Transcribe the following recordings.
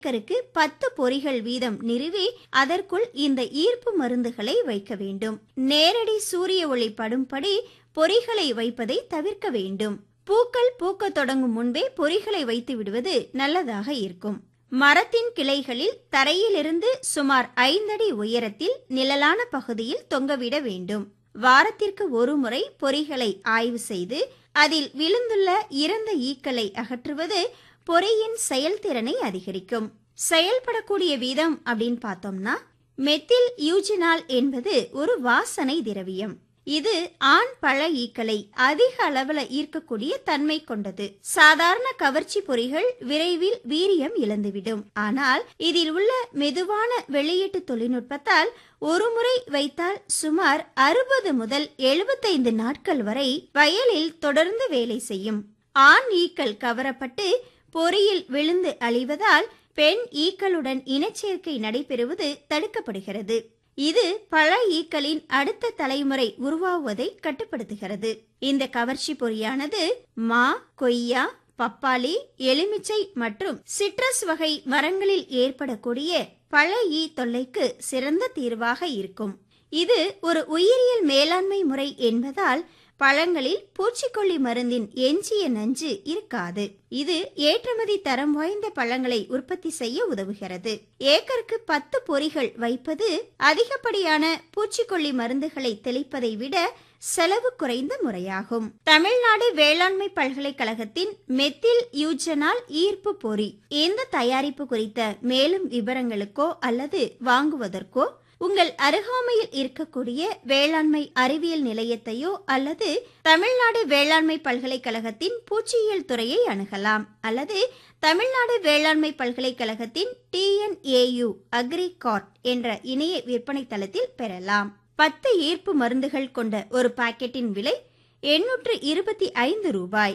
ஏக்கருக்கு பத்து பொறிகள் வீதம் நிறுவி அதற்குள் இந்த ஈர்ப்பு மருந்துகளை வைக்க வேண்டும் நேரடி சூரிய ஒளி படும்படி பொறிகளை வைப்பதை தவிர்க்க வேண்டும் பூக்கள் பூக்கத் தொடங்கும் முன்பே பொறிகளை வைத்து விடுவது நல்லதாக இருக்கும் மரத்தின் கிளைகளில் தரையிலிருந்து சுமார் ஐந்தடி உயரத்தில் நிழலான பகுதியில் தொங்கவிட வேண்டும் வாரத்திற்கு ஒரு முறை பொறிகளை ஆய்வு செய்து அதில் விழுந்துள்ள இறந்த ஈக்களை அகற்றுவது பொறியின் செயல்திறனை அதிகரிக்கும் செயல்படக்கூடிய வீதம் அப்படின்னு பார்த்தோம்னா மெத்தில் யூஜினால் என்பது ஒரு வாசனை திரவியம் இது ஆண் பழ ஈக்களை அதிக அளவுல ஈர்க்கக்கூடிய தன்மை கொண்டது சாதாரண கவர்ச்சி பொறிகள் விரைவில் வீரியம் இழந்துவிடும் ஆனால் இதில் உள்ள மெதுவான வெளியீட்டு தொழில்நுட்பத்தால் ஒரு முறை வைத்தால் சுமார் அறுபது முதல் எழுபத்தைந்து நாட்கள் வரை வயலில் தொடர்ந்து வேலை செய்யும் ஆண் ஈக்கள் கவரப்பட்டு பொறியில் விழுந்து அழிவதால் பெண் ஈக்களுடன் இனச்சேர்க்கை நடைபெறுவது தடுக்கப்படுகிறது இது பழ ஈக்களின் அடுத்த தலைமுறை உருவாகுவதை கட்டுப்படுத்துகிறது இந்த கவர்ச்சி பொறியானது மா கொய்யா பப்பாளி எலுமிச்சை மற்றும் சிட்ரஸ் வகை மரங்களில் ஏற்படக்கூடிய பழ ஈ தொல்லைக்கு சிறந்த தீர்வாக இருக்கும் இது ஒரு உயிரியல் மேலாண்மை முறை என்பதால் பழங்களில் பூச்சிக்கொல்லி மருந்தின் எஞ்சிய நஞ்சு இருக்காது இது ஏற்றுமதி தரம் வாய்ந்த பழங்களை உற்பத்தி செய்ய உதவுகிறது ஏக்கருக்கு பத்து பொறிகள் வைப்பது அதிகப்படியான பூச்சிக்கொல்லி மருந்துகளை தெளிப்பதை விட செலவு குறைந்த முறையாகும் தமிழ்நாடு வேளாண்மை பல்கலைக்கழகத்தின் மெத்தில் யூஜனால் ஈர்ப்பு பொறி இந்த தயாரிப்பு குறித்த மேலும் விவரங்களுக்கோ அல்லது வாங்குவதற்கோ உங்கள் அருகாமையில் இருக்கக்கூடிய வேளாண்மை அறிவியல் நிலையத்தையோ அல்லது தமிழ்நாடு வேளாண்மை பல்கலைக்கழகத்தின் பூச்சியியல் துறையை அணுகலாம் அல்லது தமிழ்நாடு வேளாண்மை பல்கலைக்கழகத்தின் டிஎன்ஏயு அக்ரிகார்ட் என்ற இணைய விற்பனை தளத்தில் பெறலாம் பத்து ஈர்ப்பு மருந்துகள் கொண்ட ஒரு பாக்கெட்டின் விலை எண்ணூற்று இருபத்தி ஐந்து ரூபாய்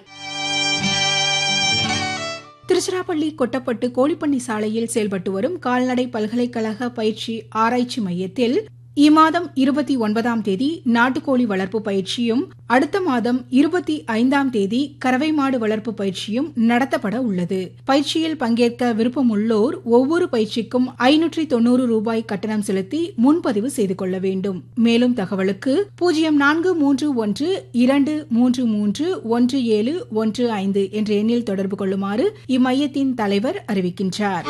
திருச்சிராப்பள்ளி கொட்டப்பட்டு கோழிப்பண்ணி சாலையில் செயல்பட்டு வரும் கால்நடை பல்கலைக்கழக பயிற்சி ஆராய்ச்சி மையத்தில் இம்மாதம் இருபத்தி ஒன்பதாம் தேதி நாட்டுக்கோழி வளர்ப்பு பயிற்சியும் அடுத்த மாதம் இருபத்தி ஐந்தாம் தேதி கறவை மாடு வளர்ப்பு பயிற்சியும் நடத்தப்பட உள்ளது பயிற்சியில் பங்கேற்க விருப்பமுள்ளோர் ஒவ்வொரு பயிற்சிக்கும் ஐநூற்றி தொண்ணூறு ரூபாய் கட்டணம் செலுத்தி முன்பதிவு செய்து கொள்ள வேண்டும் மேலும் தகவலுக்கு பூஜ்ஜியம் நான்கு மூன்று ஒன்று இரண்டு மூன்று மூன்று ஒன்று ஏழு ஒன்று ஐந்து என்ற எண்ணில் தொடர்பு கொள்ளுமாறு இம்மையத்தின் தலைவர் அறிவிக்கின்றார்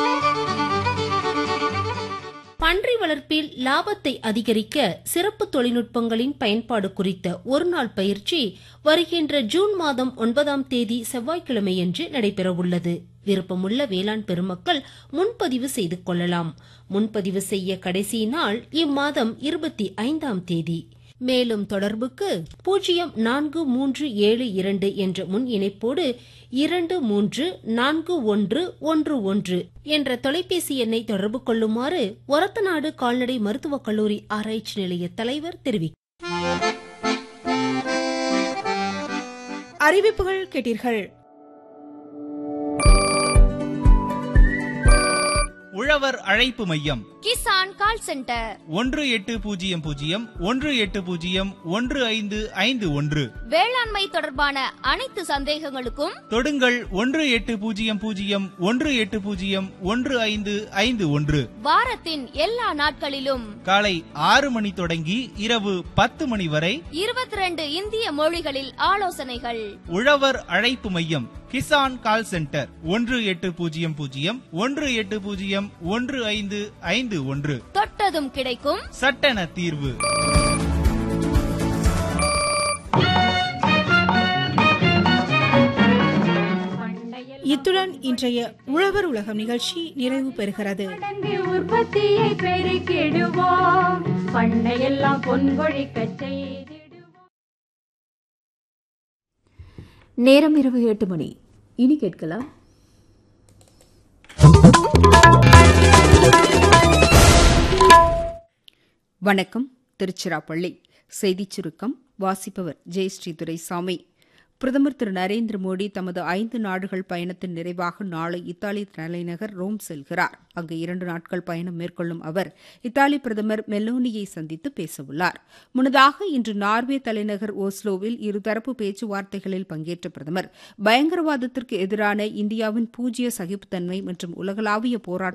பன்றி வளர்ப்பில் லாபத்தை அதிகரிக்க சிறப்பு தொழில்நுட்பங்களின் பயன்பாடு குறித்த ஒருநாள் பயிற்சி வருகின்ற ஜூன் மாதம் ஒன்பதாம் தேதி செவ்வாய்க்கிழமையன்று நடைபெறவுள்ளது விருப்பமுள்ள வேளாண் பெருமக்கள் முன்பதிவு செய்து கொள்ளலாம் முன்பதிவு செய்ய கடைசி நாள் இம்மாதம் இருபத்தி ஐந்தாம் தேதி மேலும் தொடர்புக்கு பூஜ்ஜியம் நான்கு மூன்று ஏழு இரண்டு என்ற முன் இணைப்போடு இரண்டு மூன்று நான்கு ஒன்று ஒன்று ஒன்று என்ற தொலைபேசி எண்ணை தொடர்பு கொள்ளுமாறு ஒரத்தநாடு கால்நடை மருத்துவக் கல்லூரி ஆராய்ச்சி நிலைய தலைவர் தெரிவித்தார் அறிவிப்புகள் கேட்டீர்கள் உழவர் அழைப்பு மையம் கிசான் கால் சென்டர் ஒன்று எட்டு பூஜ்ஜியம் பூஜ்ஜியம் ஒன்று எட்டு பூஜ்ஜியம் ஒன்று ஐந்து ஐந்து ஒன்று வேளாண்மை தொடர்பான அனைத்து சந்தேகங்களுக்கும் தொடுங்கள் ஒன்று எட்டு பூஜ்ஜியம் பூஜ்ஜியம் ஒன்று எட்டு பூஜ்ஜியம் ஒன்று ஐந்து ஐந்து ஒன்று வாரத்தின் எல்லா நாட்களிலும் காலை ஆறு மணி தொடங்கி இரவு பத்து மணி வரை இருபத்தி ரெண்டு இந்திய மொழிகளில் ஆலோசனைகள் உழவர் அழைப்பு மையம் கிசான் கால் சென்டர் ஒன்று எட்டு பூஜ்ஜியம் பூஜ்ஜியம் ஒன்று எட்டு பூஜ்ஜியம் ஒன்று ஐந்து ஐந்து ஒன்று தொட்டதும் கிடைக்கும் சட்டென தீர்வு இத்துடன் இன்றைய உழவர் உலகம் நிகழ்ச்சி நிறைவு பெறுகிறது மடங்கு உற்பத்தியை பெருக்கிடுவோம் பண்ணையெல்லாம் பொன்கொழிக்கச் செய்திடுவோம் நேரம் இரவு எட்டு மணி இனி கேட்கலாம் வணக்கம் திருச்சிராப்பள்ளி செய்திச் சுருக்கம் வாசிப்பவர் ஜெயஸ்ரீ துரைசாமி பிரதமர் திரு நரேந்திர மோடி தமது ஐந்து நாடுகள் பயணத்தின் நிறைவாக நாளை இத்தாலி தலைநகர் ரோம் செல்கிறார் அங்கு இரண்டு நாட்கள் பயணம் மேற்கொள்ளும் அவர் இத்தாலி பிரதமர் மெல்லோனியை சந்தித்து பேசவுள்ளார் முன்னதாக இன்று நார்வே தலைநகர் ஓஸ்லோவில் இருதரப்பு பேச்சுவார்த்தைகளில் பங்கேற்ற பிரதமர் பயங்கரவாதத்திற்கு எதிரான இந்தியாவின் பூஜ்ய சகிப்புத்தன்மை மற்றும் உலகளாவிய போராட்டம்